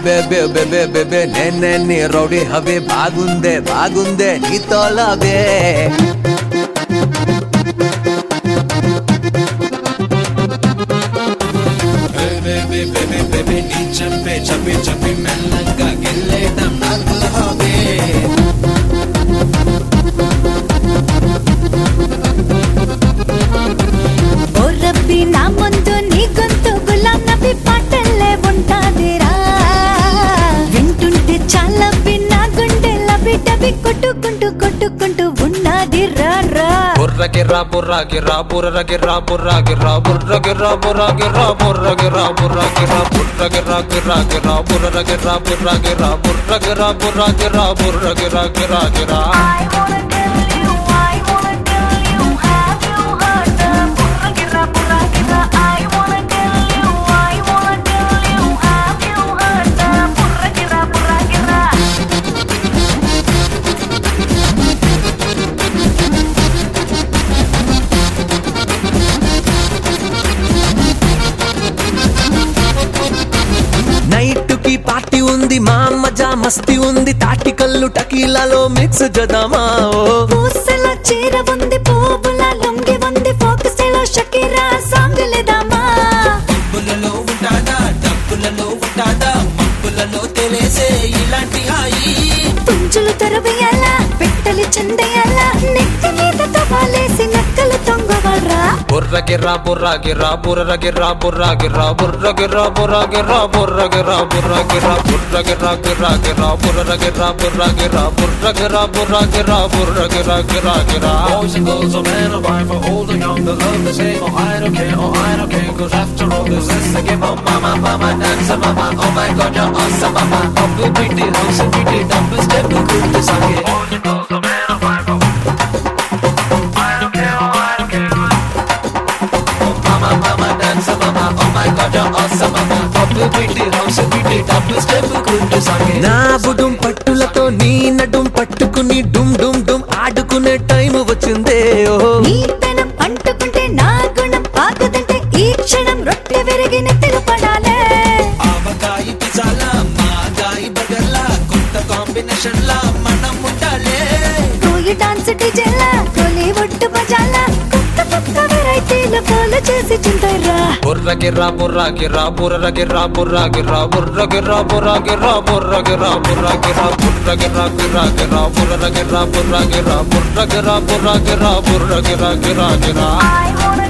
బెబే బెబే బెబే బెబే నేనే నీ రౌడీ హవే బాగుందే బాగుందే నీతో లవే బెబే బెబే బెబే నీ చంపే చంపి చంపి మెల్లంగా గెల్లేటం నాకు హవే ఓ రబ్బి నా ముందు నీ గొంతు గులాం నబి పాటల్లే ఉంటాదిరా వింటుంటే చాలా నా గుండె లబి డబి కొట్టుకుంటూ కొట్టుకుంటూ ఉన్నది రా రా బుర్ర గిర్రా బుర్ర గిర్రా బుర్ర గిర్రా బుర్ర గిర్రా బుర్ర గిర్రా బుర్ర గిర్రా బుర్ర గిర్రా బుర్ర గిర్రా బుర్ర గిర్రా గిర్రా గిర్రా బుర్ర గిర్రా బుర్ర గిర్రా బుర్ర గిర్రా బుర్ర గిర్రా బుర్ర గిర్రా గిర్రా గిర్రా నైట్ కి పార్టీ ఉంది మా మజా మస్తి ఉంది తాటి కల్లు టకీలాలో మిక్స్ జదామా ఓ పూసల చీర ఉంది పువ్వుల లొంగి ఉంది ఫోకస్లో షకీరా సాంగ్ లేదామా డబ్బులలో ఉంటాదా డబ్బులలో ఉంటాదా మబ్బులలో తెలిసే ఇలాంటి హాయి పుంజులు తొరవేయాల పెట్టలు చెందేయాల నెత్తి మీద తవాలేసి నక్కలు తొంగవరా బుర్ర గిర్రా బుర్ర గిర్రా బుర్ర గిర్రా బుర్ర గిర్రా బుర్ర గిర్రా బుర్ర గిర్రా బుర్ర గిర్రా బుర్ర గిర్రా బుర్ర గిర్రా గిర్రా గిర్రా బుర్ర గిర్రా బుర్ర గిర్రా బుర్ర గిర్రా బుర్ర గిర్రా బుర్ర గిర్రా గిర్రా గిర్రా Boys and girls, or men or wife, or old or young, they love the same. Oh, I don't care, oh, I don't care, cause after all this is the game. Oh, mama, mama, dance, mama, oh my god, you're awesome, mama. Double pretty, house and pretty, double step, good to suck it. Boys and girls, or men or wife, or I don't care, oh, I don't care, Oh, mama, mama, dance, mama, oh my god, you're awesome, mama. Double pretty, house and pretty, double step, good to suck it. నా బుడుం పట్టులతో నీ నడుం పట్టుకుని డుమ్ డుమ్ డుమ్ ఆడుకునే time వచ్చిందే ఓ నీ పెనం అంటుకుంటే నా గుణం ఆగదంటే ఈ క్షణం రొట్టె విరిగి నెత్తిన పడాలే ఆవకాయి పిజ్జాలా మాగాయి బర్గర్లా కొత్త కాంబినేషన్ లా మనం ఉండాలే కోయి డాన్స్ డిజేలా కోలి ఒట్టు బజాలా కొత్త కొత్త వెరైటీలు ఫాలో చేసి చింతరా బుర్ర గిర్రా బుర్ర గిర్రా బుర్ర గిర్రా బుర్ర గిర్రా బుర్ర గిర్రా బుర్ర గిర్రా బుర్ర గిర్రా బుర్ర గిర్రా బుర్ర గిర్రా గిర్రా గిర్రా బుర్ర గిర్రా బుర్ర గిర్రా బుర్ర గిర్రా బుర్ర గిర్రా బుర్ర గిర్రా గిర్రా గిర్రా I wanna